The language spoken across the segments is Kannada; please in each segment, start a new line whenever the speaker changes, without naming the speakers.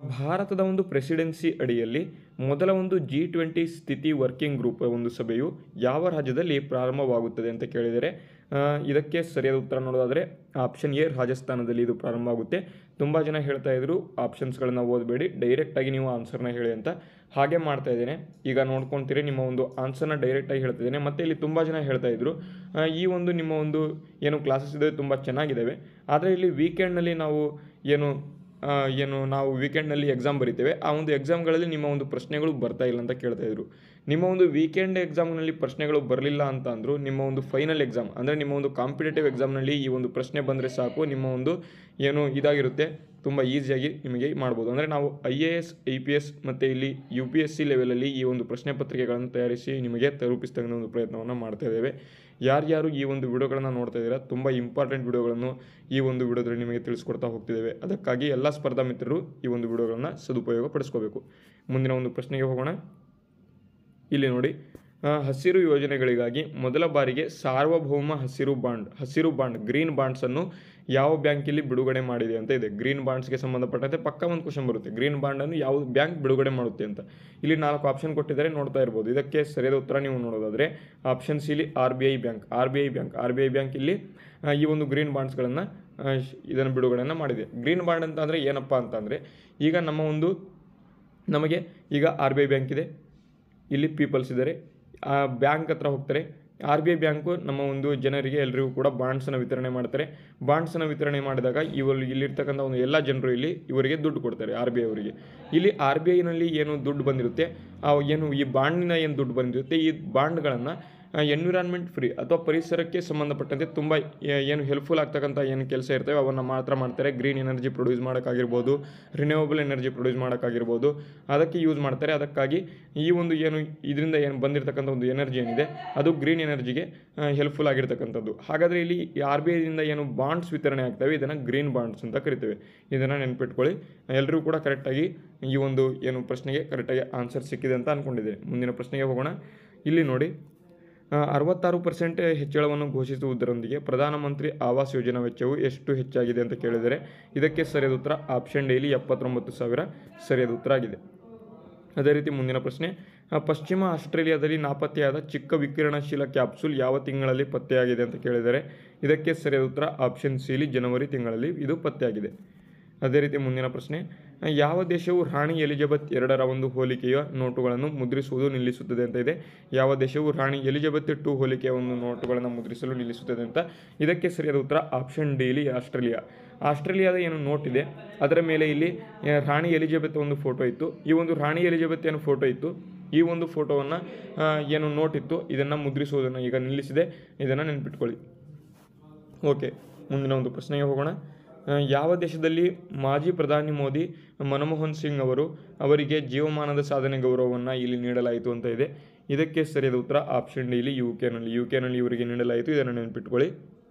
ಭಾರತದ ಒಂದು ಪ್ರೆಸಿಡೆನ್ಸಿ ಅಡಿಯಲ್ಲಿ ಮೊದಲ ಒಂದು ಜಿ ಟ್ವೆಂಟಿ ಸ್ಥಿತಿ ವರ್ಕಿಂಗ್ ಗ್ರೂಪ್ ಒಂದು ಸಭೆಯು ಯಾವ ರಾಜ್ಯದಲ್ಲಿ ಪ್ರಾರಂಭವಾಗುತ್ತದೆ ಅಂತ ಕೇಳಿದರೆ ಆ, ಇದಕ್ಕೆ ಸರಿಯಾದ ಉತ್ತರ ನೋಡೋದಾದರೆ ಆಪ್ಷನ್ ಎ ರಾಜಸ್ಥಾನದಲ್ಲಿ ಇದು ಪ್ರಾರಂಭ ಆಗುತ್ತೆ ತುಂಬ ಜನ ಹೇಳ್ತಾ ಇದ್ರು ಆಪ್ಷನ್ಸ್ಗಳನ್ನ ಓದಬೇಡಿ ಡೈರೆಕ್ಟಾಗಿ ನೀವು ಆನ್ಸರ್ನ ಹೇಳಿ ಅಂತ ಹಾಗೆ ಮಾಡ್ತಾ ಇದ್ದೇನೆ ಈಗ ನೋಡ್ಕೊತೀರಿ ನಿಮ್ಮ ಒಂದು ಆನ್ಸರ್ನ ಡೈರೆಕ್ಟಾಗಿ ಹೇಳ್ತಾ ಇದ್ದೇನೆ ಮತ್ತು ಇಲ್ಲಿ ತುಂಬ ಜನ ಹೇಳ್ತಾ ಇದ್ರು ಆ, ಈ ಒಂದು ನಿಮ್ಮ ಒಂದು ಏನು ಕ್ಲಾಸಸ್ ಇದೆ ತುಂಬ ಚೆನ್ನಾಗಿದ್ದಾವೆ ಆದರೆ ಇಲ್ಲಿ ವೀಕೆಂಡ್ನಲ್ಲಿ ನಾವು ಏನು ಆ, ಏನು ನಾವು ವೀಕೆಂಡ್ನಲ್ಲಿ ಎಕ್ಸಾಮ್ ಬರಿತೇವೆ ಆ ಒಂದು ಎಕ್ಸಾಮ್ಗಳಲ್ಲಿ ನಿಮ್ಮ ಒಂದು ಪ್ರಶ್ನೆಗಳು ಬರ್ತಾ ಇಲ್ಲ ಅಂತ ಕೇಳ್ತಾ ಇದ್ರು ನಿಮ್ಮ ಒಂದು ವೀಕೆಂಡ್ ಎಕ್ಸಾಮ್ನಲ್ಲಿ ಪ್ರಶ್ನೆಗಳು ಬರಲಿಲ್ಲ ಅಂತ ಅಂದರು ನಿಮ್ಮ ಒಂದು ಫೈನಲ್ ಎಕ್ಸಾಮ್ ಅಂದರೆ ನಿಮ್ಮ ಒಂದು ಕಾಂಪಿಟೇಟಿವ್ ಎಕ್ಸಾಮ್ನಲ್ಲಿ ಈ ಒಂದು ಪ್ರಶ್ನೆ ಬಂದರೆ ಸಾಕು ನಿಮ್ಮ ಒಂದು ಏನು ಇದಾಗಿರುತ್ತೆ ತುಂಬ ಈಸಿಯಾಗಿ ನಿಮಗೆ ಮಾಡ್ಬೋದು ಅಂದರೆ ನಾವು I A S I P S ಮತ್ತು ಇಲ್ಲಿ ಯು ಪಿ ಎಸ್ ಸಿ ಲೆವೆಲಲ್ಲಿ ಈ ಒಂದು ಪ್ರಶ್ನೆ ಪತ್ರಿಕೆಗಳನ್ನು ತಯಾರಿಸಿ ನಿಮಗೆ ತಲುಪಿಸ್ತಕ್ಕಂಥ ಒಂದು ಪ್ರಯತ್ನವನ್ನು ಮಾಡ್ತಾ ಇದ್ದೇವೆ ಯಾರ್ಯಾರು ಈ ಒಂದು ವಿಡಿಯೋಗಳನ್ನು ನೋಡ್ತಾ ಇದ್ದೀರಾ ತುಂಬ ಇಂಪಾರ್ಟೆಂಟ್ ವಿಡಿಯೋಗಳನ್ನು ಈ ಒಂದು ವಿಡಿಯೋದಲ್ಲಿ ನಿಮಗೆ ತಿಳಿಸ್ಕೊಡ್ತಾ ಹೋಗ್ತಿದ್ದೇವೆ ಅದಕ್ಕಾಗಿ ಎಲ್ಲ ಸ್ಪರ್ಧಾ ಮಿತ್ರರು ಈ ಒಂದು ವಿಡಿಯೋಗಳನ್ನು ಸದುಪಯೋಗ ಪಡಿಸ್ಕೋಬೇಕು ಮುಂದಿನ ಒಂದು ಪ್ರಶ್ನೆಗೆ ಹೋಗೋಣ ಇಲ್ಲಿ ನೋಡಿ ಆ, ಹಸಿರು ಯೋಜನೆಗಳಿಗಾಗಿ ಮೊದಲ ಬಾರಿಗೆ ಸಾರ್ವಭೌಮ ಹಸಿರು ಬಾಂಡ್ ಹಸಿರು ಬಾಂಡ್ ಗ್ರೀನ್ ಬಾಂಡ್ಸನ್ನು ಯಾವ ಬ್ಯಾಂಕಿಲ್ಲಿ ಬಿಡುಗಡೆ ಮಾಡಿದೆ ಅಂತ ಇದೆ ಗ್ರೀನ್ ಬಾಂಡ್ಸ್ಗೆ ಸಂಬಂಧಪಟ್ಟಂತೆ ಪಕ್ಕ ಒಂದು ಕ್ವಶನ್ ಬರುತ್ತೆ ಗ್ರೀನ್ ಬಾಂಡನ್ನು ಯಾವ ಬ್ಯಾಂಕ್ ಬಿಡುಗಡೆ ಮಾಡುತ್ತೆ ಅಂತ ಇಲ್ಲಿ ನಾಲ್ಕು ಆಪ್ಷನ್ ಕೊಟ್ಟಿದ್ದಾರೆ ನೋಡ್ತಾ ಇರ್ಬೋದು ಇದಕ್ಕೆ ಸರಿಯಾದ ಉತ್ತರ ನೀವು ನೋಡೋದಾದರೆ ಆಪ್ಷನ್ ಸಿ ಇಲ್ಲಿ R B I bank R B I bank R B I bank ಇಲ್ಲಿ ಆ, ಈ ಒಂದು ಗ್ರೀನ್ ಬಾಂಡ್ಸ್ಗಳನ್ನು ಇದನ್ನು ಬಿಡುಗಡೆಯನ್ನು ಮಾಡಿದೆ ಗ್ರೀನ್ ಬಾಂಡ್ ಅಂತ ಅಂದರೆ ಏನಪ್ಪ ಅಂತಂದರೆ ಈಗ ನಮ್ಮ ಒಂದು ನಮಗೆ ಈಗ ಆರ್ ಬಿ ಐ ಬ್ಯಾಂಕ್ ಇದೆ ಇಲ್ಲಿ ಪೀಪಲ್ಸ್ ಇದ್ದಾರೆ ಆ ಬ್ಯಾಂಕ್ ಹತ್ರ ಹೋಗ್ತಾರೆ ಆರ್ ಬಿ ಐ ಬ್ಯಾಂಕು ನಮ್ಮ ಒಂದು ಜನರಿಗೆ ಎಲ್ಲರಿಗೂ ಕೂಡ ಬಾಂಡ್ಸನ್ನು ವಿತರಣೆ ಮಾಡ್ತಾರೆ ಬಾಂಡ್ಸನ್ನು ವಿತರಣೆ ಮಾಡಿದಾಗ ಇವರು ಇಲ್ಲಿರ್ತಕ್ಕಂಥ ಒಂದು ಎಲ್ಲ ಜನರು ಇಲ್ಲಿ ಇವರಿಗೆ ದುಡ್ಡು ಕೊಡ್ತಾರೆ ಆರ್ ಬಿ ಐ ಅವರಿಗೆ ಇಲ್ಲಿ ಆರ್ ಬಿ ಐನಲ್ಲಿ ಏನು ದುಡ್ಡು ಬಂದಿರುತ್ತೆ ಆ ಏನು ಈ ಬಾಂಡಿನ ಏನು ದುಡ್ಡು ಬಂದಿರುತ್ತೆ ಈ ಬಾಂಡ್ಗಳನ್ನು ಎನ್ವಿರಾನ್ಮೆಂಟ್ ಫ್ರೀ ಅಥವಾ ಪರಿಸರಕ್ಕೆ ಸಂಬಂಧಪಟ್ಟಂತೆ ತುಂಬ ಏನು ಹೆಲ್ಪ್ಫುಲ್ ಆಗ್ತಕ್ಕಂಥ ಏನು ಕೆಲಸ ಇರ್ತವೆ ಅವನ್ನು ಮಾತ್ರ ಮಾಡ್ತಾರೆ ಗ್ರೀನ್ ಎನರ್ಜಿ ಪ್ರೊಡ್ಯೂಸ್ ಮಾಡೋಕ್ಕಾಗಿರ್ಬೋದು ರಿನ್ಯೂವಬಲ್ ಎನರ್ಜಿ ಪ್ರೊಡ್ಯೂಸ್ ಮಾಡೋಕ್ಕಾಗಿರ್ಬೋದು ಅದಕ್ಕೆ ಯೂಸ್ ಮಾಡ್ತಾರೆ ಅದಕ್ಕಾಗಿ ಈ ಒಂದು ಏನು ಇದರಿಂದ ಏನು ಬಂದಿರತಕ್ಕಂಥ ಒಂದು ಎನರ್ಜಿ ಏನಿದೆ ಅದು ಗ್ರೀನ್ ಎನರ್ಜಿಗೆ ಹೆಲ್ಪ್ಫುಲ್ ಆಗಿರ್ತಕ್ಕಂಥದ್ದು ಹಾಗಾದರೆ ಇಲ್ಲಿ ಆರ್ ಬಿ ಐದಿಂದ ಏನು ಬಾಂಡ್ಸ್ ವಿತರಣೆ ಆಗ್ತವೆ ಇದನ್ನು ಗ್ರೀನ್ ಬಾಂಡ್ಸ್ ಅಂತ ಕರಿತೇವೆ ಇದನ್ನು ನೆನ್ಪಿಟ್ಕೊಳ್ಳಿ ಎಲ್ಲರಿಗೂ ಕೂಡ ಕರೆಕ್ಟಾಗಿ ಈ ಒಂದು ಏನು ಪ್ರಶ್ನೆಗೆ ಕರೆಕ್ಟಾಗಿ ಆನ್ಸರ್ ಸಿಕ್ಕಿದೆ ಅಂತ ಅಂದ್ಕೊಂಡಿದ್ದೇನೆ ಮುಂದಿನ ಪ್ರಶ್ನೆಗೆ ಹೋಗೋಣ ಇಲ್ಲಿ ನೋಡಿ ಆ, ಅರವತ್ತಾರು ಪರ್ಸೆಂಟ್ ಹೆಚ್ಚಳವನ್ನು ಘೋಷಿಸುವುದರೊಂದಿಗೆ ಪ್ರಧಾನಮಂತ್ರಿ ಆವಾಸ್ ಯೋಜನಾ ವೆಚ್ಚವು ಎಷ್ಟು ಹೆಚ್ಚಾಗಿದೆ ಅಂತ ಕೇಳಿದರೆ ಇದಕ್ಕೆ ಸರಿಯಾದ ಉತ್ತರ ಆಪ್ಷನ್ ಡೈಲಿ ಎಪ್ಪತ್ತೊಂಬತ್ತು ಸಾವಿರ ಸರಿಯಾದ ಉತ್ತರ ಆಗಿದೆ ಅದೇ ರೀತಿ ಮುಂದಿನ ಪ್ರಶ್ನೆ ಆ, ಪಶ್ಚಿಮ ಆಸ್ಟ್ರೇಲಿಯಾದಲ್ಲಿ ನಾಪತ್ತೆಯಾದ ಚಿಕ್ಕ ವಿಕಿರಣಶೀಲ ಕ್ಯಾಪ್ಸೂಲ್ ಯಾವ ತಿಂಗಳಲ್ಲಿ ಪತ್ತೆಯಾಗಿದೆ ಅಂತ ಕೇಳಿದರೆ ಇದಕ್ಕೆ ಸರಿಯಾದ ಉತ್ತರ ಆಪ್ಷನ್ ಸಿಲಿ ಜನವರಿ ತಿಂಗಳಲ್ಲಿ ಇದು ಪತ್ತೆಯಾಗಿದೆ ಅದೇ ರೀತಿ ಮುಂದಿನ ಪ್ರಶ್ನೆ ಆ, ಯಾವ ದೇಶವು ರಾಣಿ ಎಲಿಜಬೆತ್ ಎರಡರ ಒಂದು ಹೋಲಿಕೆಯ ನೋಟುಗಳನ್ನು ಮುದ್ರಿಸುವುದು ನಿಲ್ಲಿಸುತ್ತದೆ ಅಂತ ಇದೆ ಯಾವ ದೇಶವು ರಾಣಿ ಎಲಿಜಬೆತ್ ಟು ಹೋಲಿಕೆಯ ಒಂದು ನೋಟುಗಳನ್ನು ಮುದ್ರಿಸಲು ನಿಲ್ಲಿಸುತ್ತದೆ ಅಂತ ಇದಕ್ಕೆ ಸರಿಯಾದ ಉತ್ತರ ಆಪ್ಷನ್ ಡಿಲಿ ಆಸ್ಟ್ರೇಲಿಯಾ ಆಸ್ಟ್ರೇಲಿಯಾದ ಏನು ನೋಟ್ ಇದೆ ಅದರ ಮೇಲೆ ಇಲ್ಲಿ ಆ, ರಾಣಿ ಎಲಿಜಬೆತ್ ಒಂದು ಫೋಟೋ ಇತ್ತು ಈ ಒಂದು ರಾಣಿ ಎಲಿಜಬೆತ್ ಏನು ಫೋಟೋ ಇತ್ತು ಈ ಒಂದು ಫೋಟೋವನ್ನು ಏನು ನೋಟ್ ಇತ್ತು ಇದನ್ನು ಮುದ್ರಿಸುವುದನ್ನು ಈಗ ನಿಲ್ಲಿಸಿದೆ ಇದನ್ನು ನೆನ್ಪಿಟ್ಕೊಳ್ಳಿ ಓಕೆ ಮುಂದಿನ ಒಂದು ಪ್ರಶ್ನೆಗೆ ಹೋಗೋಣ ಆ, ಯಾವ ದೇಶದಲ್ಲಿ ಮಾಜಿ ಪ್ರಧಾನಿ ಮೋದಿ ಮನಮೋಹನ್ ಸಿಂಗ್ ಅವರು ಅವರಿಗೆ ಜೀವಮಾನದ ಸಾಧನೆ ಗೌರವವನ್ನು ಇಲ್ಲಿ ನೀಡಲಾಯಿತು ಅಂತ ಇದೆ ಇದಕ್ಕೆ ಸರಿಯಾದ ಉತ್ತರ ಆಪ್ಷನ್ ಡಿ ಇಲ್ಲಿ ಯು ಕೆನಲ್ಲಿ ಯು ಕೆನಲ್ಲಿ ಇವರಿಗೆ ನೀಡಲಾಯಿತು ಇದನ್ನು ನೆನಪಿಟ್ಕೊಳ್ಳಿ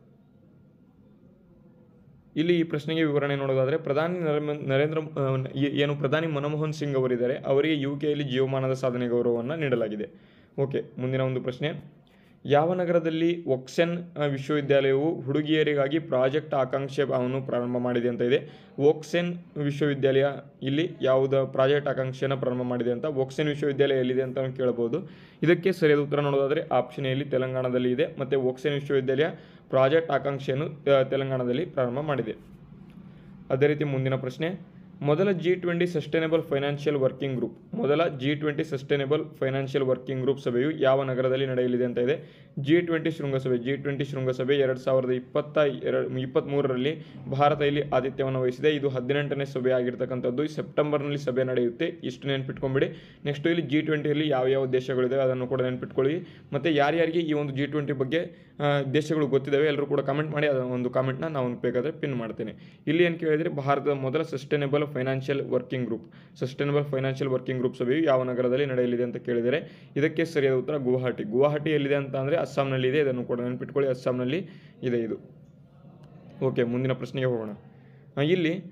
ಇಲ್ಲಿ ಈ ಪ್ರಶ್ನೆಗೆ ವಿವರಣೆ ನೋಡೋದಾದರೆ ಪ್ರಧಾನಿ ನರೇಂದ್ರ ನರೇಂದ್ರ ಆ, ಈ- ಏನು ಪ್ರಧಾನಿ ಮನಮೋಹನ್ ಸಿಂಗ್ ಅವರಿದ್ದಾರೆ ಅವರಿಗೆ ಯು ಕೆಯಲ್ಲಿ ಜೀವಮಾನದ ಸಾಧನೆ ಗೌರವವನ್ನು ನೀಡಲಾಗಿದೆ ಓಕೆ ಮುಂದಿನ ಒಂದು ಪ್ರಶ್ನೆ ಯಾವ ನಗರದಲ್ಲಿ ಒಕ್ಸೆನ್ ಆ, ವಿಶ್ವವಿದ್ಯಾಲಯವು ಹುಡುಗಿಯರಿಗಾಗಿ ಪ್ರಾಜೆಕ್ಟ್ ಆಕಾಂಕ್ಷೆ ಅವನ್ನು ಪ್ರಾರಂಭ ಮಾಡಿದೆ ಅಂತ ಇದೆ ಒಕ್ಸೆನ್ ವಿಶ್ವವಿದ್ಯಾಲಯ ಇಲ್ಲಿ ಯಾವುದ ಪ್ರಾಜೆಕ್ಟ್ ಆಕಾಂಕ್ಷೆಯನ್ನು ಪ್ರಾರಂಭ ಮಾಡಿದೆ ಅಂತ ಒಕ್ಸೆನ್ ವಿಶ್ವವಿದ್ಯಾಲಯ ಎಲ್ಲಿದೆ ಅಂತ ನಾವು ಕೇಳಬಹುದು ಇದಕ್ಕೆ ಸರಿಯಾದ ಉತ್ತರ ನೋಡೋದಾದರೆ ಆಪ್ಷನ್ ಎಲ್ಲಿ ತೆಲಂಗಾಣದಲ್ಲಿ ಇದೆ ಮತ್ತು ಒಕ್ಸೆನ್ ವಿಶ್ವವಿದ್ಯಾಲಯ ಪ್ರಾಜೆಕ್ಟ್ ಆಕಾಂಕ್ಷೆಯನ್ನು ಆ, ತೆಲಂಗಾಣದಲ್ಲಿ ಪ್ರಾರಂಭ ಮಾಡಿದೆ ಅದೇ ರೀತಿ ಮುಂದಿನ ಪ್ರಶ್ನೆ ಮೊದಲ G twenty sustainable financial working group ಮೊದಲ G twenty sustainable financial working group ಸಭೆಯು ಯಾವ ನಗರದಲ್ಲಿ ನಡೆಯಲಿದೆ ಅಂತ ಇದೆ ಜಿ ಟ್ವೆಂಟಿ ಶೃಂಗಸಭೆ ಜಿ ಟ್ವೆಂಟಿ ಶೃಂಗಸಭೆ ಎರಡು ಸಾವಿರದ ಇಪ್ಪತ್ತ ಎರಡು ಇಪ್ಪತ್ತ್ಮೂರರಲ್ಲಿ ಭಾರತ ಇಲ್ಲಿ ಆತಿಥ್ಯವನ್ನು ವಹಿಸಿದೆ ಇದು ಹದಿನೆಂಟನೇ ಸಭೆ ಆಗಿರ್ತಕ್ಕಂಥದ್ದು ಈ ಸೆಪ್ಟೆಂಬರ್ನಲ್ಲಿ ಸಭೆ ನಡೆಯುತ್ತೆ ಇಷ್ಟು ನೆನ್ಪಿಟ್ಕೊಂಬಿಡಿ ನೆಕ್ಸ್ಟ್ ಇಲ್ಲಿ ಜಿ ಟ್ವೆಂಟಿಯಲ್ಲಿ ಯಾವ ಯಾವ ದೇಶಗಳಿದೆ ಅದನ್ನು ಕೂಡ ನೆನ್ಪಿಟ್ಕೊಳ್ಳಿ ಮತ್ತು ಯಾರ್ಯಾರಿಗೆ ಈ ಒಂದು ಜಿ ಟ್ವೆಂಟಿ ಬಗ್ಗೆ ಆ, ದೇಶಗಳು ಗೊತ್ತಿದ್ದಾವೆ ಎಲ್ಲರೂ ಕೂಡ ಕಮೆಂಟ್ ಮಾಡಿ ಅದರ ಒಂದು ಕಾಮೆಂಟ್ನ ನಾವು ಬೇಕಾದರೆ ಪಿನ್ ಮಾಡ್ತೇನೆ ಇಲ್ಲಿ ಏನು ಕೇಳಿದರೆ ಭಾರತದ ಮೊದಲ sustainable financial working group sustainable financial working group ಸಭೆಯು ಯಾವ ನಗರದಲ್ಲಿ ನಡೆಯಲಿದೆ ಅಂತ ಕೇಳಿದರೆ ಇದಕ್ಕೆ ಸರಿಯಾದ ಉತ್ತರ ಗುವಾಹಟಿ ಗುವಾಹಟಿ ಎಲ್ಲಿದೆ ಅಂತ ಅಂದರೆ ಅಸ್ಸಾಂನಲ್ಲಿ ಇದೆ ಇದನ್ನು ಕೂಡ ನೆನಪಿಟ್ಕೊಳ್ಳಿ ಅಸ್ಸಾಂನಲ್ಲಿ ಇದೆ ಇದು ಓಕೆ ಮುಂದಿನ ಪ್ರಶ್ನೆಗೆ ಹೋಗೋಣ ಆ, ಇಲ್ಲಿ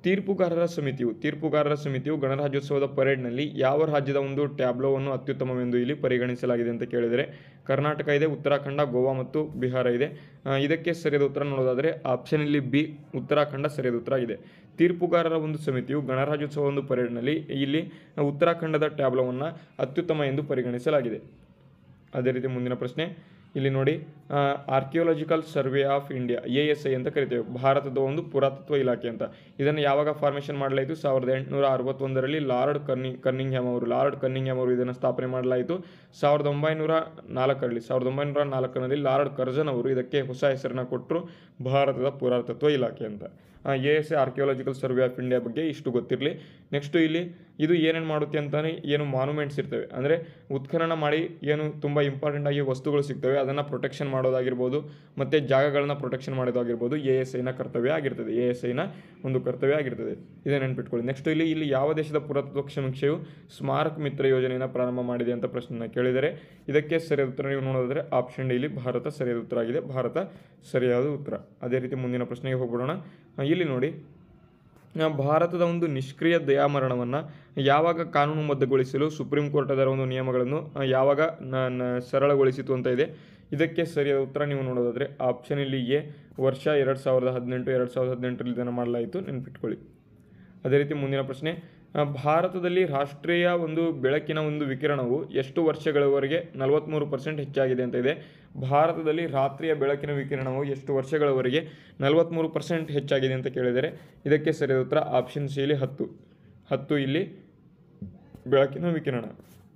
ತೀರ್ಪುಗಾರರ ಸಮಿತಿಯು ತೀರ್ಪುಗಾರರ ಸಮಿತಿಯು ಗಣರಾಜ್ಯೋತ್ಸವದ ಪರೇಡ್ನಲ್ಲಿ ಯಾವ ರಾಜ್ಯದ ಒಂದು ಟ್ಯಾಬ್ಲೋವನ್ನು ಅತ್ಯುತ್ತಮವೆಂದು ಇಲ್ಲಿ ಪರಿಗಣಿಸಲಾಗಿದೆ ಅಂತ ಕೇಳಿದರೆ ಕರ್ನಾಟಕ ಇದೆ ಉತ್ತರಾಖಂಡ ಗೋವಾ ಮತ್ತು ಬಿಹಾರ ಇದೆ ಆ, ಇದಕ್ಕೆ ಸರಿಯಾದ ಉತ್ತರ ನೋಡೋದಾದರೆ ಆಪ್ಷನ್ ಇಲ್ಲಿ ಬಿ ಉತ್ತರಾಖಂಡ ಸರಿಯಾದ ಉತ್ತರ ಆಗಿದೆ ತೀರ್ಪುಗಾರರ ಒಂದು ಸಮಿತಿಯು ಗಣರಾಜ್ಯೋತ್ಸವ ಒಂದು ಪರೇಡ್ನಲ್ಲಿ ಇಲ್ಲಿ ಉತ್ತರಾಖಂಡದ ಟ್ಯಾಬ್ಲೋವನ್ನು ಅತ್ಯುತ್ತಮ ಎಂದು ಪರಿಗಣಿಸಲಾಗಿದೆ ಅದೇ ರೀತಿ ಮುಂದಿನ ಪ್ರಶ್ನೆ ಇಲ್ಲಿ ನೋಡಿ archaeological survey of India A S I ಅಂತ ಕರಿತೇವೆ ಭಾರತದ ಒಂದು ಪುರಾತತ್ವ ಇಲಾಖೆ ಅಂತ ಇದನ್ನು ಯಾವಾಗ ಫಾರ್ಮೇಷನ್ ಮಾಡಲಾಯಿತು ಸಾವಿರದ ಎಂಟುನೂರ ಅರವತ್ತೊಂದರಲ್ಲಿ ಲಾರ್ಡ್ ಕರ್ನಿ ಕನ್ನಿಂಗ್ಹ್ಯಾಮ್ ಅವರು ಲಾರ್ಡ್ ಕನ್ನಿಂಗ್ಹ್ಯಾಮ್ ಅವರು ಇದನ್ನು ಸ್ಥಾಪನೆ ಮಾಡಲಾಯಿತು ಸಾವಿರದ ಒಂಬೈನೂರ ನಾಲ್ಕರಲ್ಲಿ ಸಾವಿರದ ಒಂಬೈನೂರ ನಾಲ್ಕರಲ್ಲಿ ಲಾರ್ಡ್ ಕರ್ಜನ್ ಅವರು ಇದಕ್ಕೆ ಹೊಸ ಹೆಸರನ್ನು ಕೊಟ್ಟರು ಭಾರತದ ಪುರಾತತ್ವ ಇಲಾಖೆ ಅಂತ A S A archaeological survey of India ಬಗ್ಗೆ ಇಷ್ಟು ಗೊತ್ತಿರಲಿ ನೆಕ್ಸ್ಟು ಇಲ್ಲಿ ಇದು ಏನೇನು ಮಾಡುತ್ತೆ ಅಂತಾನೆ ಏನು ಮಾನ್ಯುಮೆಂಟ್ಸ್ ಇರ್ತವೆ ಅಂದರೆ ಉತ್ಖನನ ಮಾಡಿ ಏನು ತುಂಬ ಇಂಪಾರ್ಟೆಂಟ್ ಆಗಿ ವಸ್ತುಗಳು ಸಿಗ್ತವೆ ಅದನ್ನು ಪ್ರೊಟೆಕ್ಷನ್ ಮಾಡೋದಾಗಿರ್ಬೋದು ಮತ್ತು ಜಾಗಗಳನ್ನ ಪ್ರೊಟೆಕ್ಷನ್ ಮಾಡೋದಾಗಿರ್ಬೋದು ಎ ಎಸ್ ಐನ ಕರ್ತವ್ಯ ಆಗಿರ್ತದೆ ಎ ಎಸ್ ಐನ ಒಂದು ಕರ್ತವ್ಯ ಆಗಿರ್ತದೆ ಇದೇ ನೆನ್ಪಿಟ್ಕೊಳ್ಳಿ ನೆಕ್ಸ್ಟ್ ಇಲ್ಲಿ ಇಲ್ಲಿ ಯಾವ ದೇಶದ ಪುರಾತತ್ವ ಸಮೀಕ್ಷೆಯು ಸ್ಮಾರಕ ಮಿತ್ರ ಯೋಜನೆಯನ್ನು ಪ್ರಾರಂಭ ಮಾಡಿದೆ ಅಂತ ಪ್ರಶ್ನೆನ ಕೇಳಿದರೆ ಇದಕ್ಕೆ ಸರಿಯಾದ ಉತ್ತರ ನೀವು ನೋಡಿದ್ರೆ ಆಪ್ಷನ್ ಡಿ ಇಲ್ಲಿ ಭಾರತ ಸರಿಯಾದ ಉತ್ತರ ಆಗಿದೆ ಭಾರತ ಸರಿಯಾದ ಉತ್ತರ ಅದೇ ರೀತಿ ಮುಂದಿನ ಪ್ರಶ್ನೆಗೆ ಹೋಗ್ಬಿಡೋಣ ಆ, ಇಲ್ಲಿ ನೋಡಿ ಆ, ಭಾರತದ ಒಂದು ನಿಷ್ಕ್ರಿಯ ದಯಾಮರಣವನ್ನು ಯಾವಾಗ ಕಾನೂನುಬದ್ಧಗೊಳಿಸಲು ಸುಪ್ರೀಂ ಕೋರ್ಟ್ ಅದರ ಒಂದು ನಿಯಮಗಳನ್ನು ಆ, ಯಾವಾಗ ನ- ನ- ಸರಳಗೊಳಿಸಿತು ಅಂತ ಇದೆ ಇದಕ್ಕೆ ಸರಿಯಾದ ಉತ್ತರ ನೀವು ನೋಡೋದಾದರೆ ಆಪ್ಷನ್ ಇಲ್ಲಿ ಎ ವರ್ಷ ಎರಡು ಸಾವಿರದ ಹದಿನೆಂಟು ಎರಡು ಸಾವಿರದ ಹದಿನೆಂಟರಲ್ಲಿ ಇದನ್ನು ಮಾಡಲಾಯಿತು ನೆನ್ಪಿಟ್ಕೊಳ್ಳಿ ಅದೇ ರೀತಿ ಮುಂದಿನ ಪ್ರಶ್ನೆ ಆ, ಭಾರತದಲ್ಲಿ ರಾಷ್ಟ್ರೀಯ ಒಂದು ಬೆಳಕಿನ ಒಂದು ವಿಕಿರಣವು ಎಷ್ಟು ವರ್ಷಗಳವರೆಗೆ ನಲವತ್ತ್ಮೂರು ಪರ್ಸೆಂಟ್ ಹೆಚ್ಚಾಗಿದೆ ಅಂತ ಇದೆ ಭಾರತದಲ್ಲಿ ರಾತ್ರಿಯ ಬೆಳಕಿನ ವಿಕಿರಣವು ಎಷ್ಟು ವರ್ಷಗಳವರೆಗೆ ನಲವತ್ತ್ಮೂರು ಪರ್ಸೆಂಟ್ ಹೆಚ್ಚಾಗಿದೆ ಅಂತ ಕೇಳಿದರೆ ಇದಕ್ಕೆ ಸರಿಯಾದ ಉತ್ತರ ಆಪ್ಷನ್ ಸಿ ಇಲ್ಲಿ ಹತ್ತು ಹತ್ತು ಇಲ್ಲಿ ಬೆಳಕಿನ ವಿಕಿರಣ